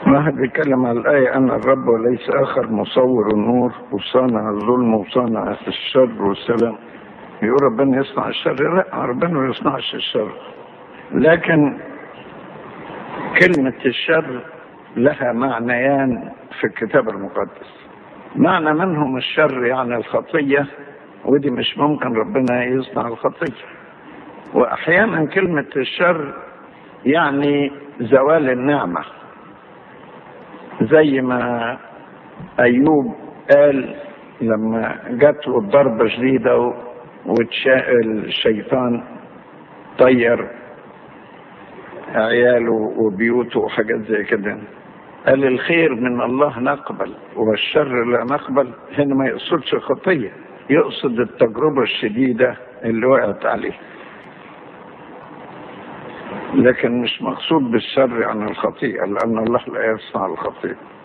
واحد بيتكلم على الآية أن الرب وليس آخر مصور النور وصانع الظلم وصانع الشر والسلام يقول ربنا يصنع الشر لا ربنا ما يصنعش الشر لكن كلمة الشر لها معنيان في الكتاب المقدس معنى منهم الشر يعني الخطية ودي مش ممكن ربنا يصنع الخطية وأحيانا كلمة الشر يعني زوال النعمة زي ما أيوب قال لما جات له الضربة شديدة والشيطان طير عياله وبيوته وحاجات زي كده قال الخير من الله نقبل والشر لا نقبل هنا ما يقصدش خطية يقصد التجربة الشديدة اللي وقعت عليه لكن مش مقصود بالشر عن الخطيئة لأن الله لا يصنع الخطيئة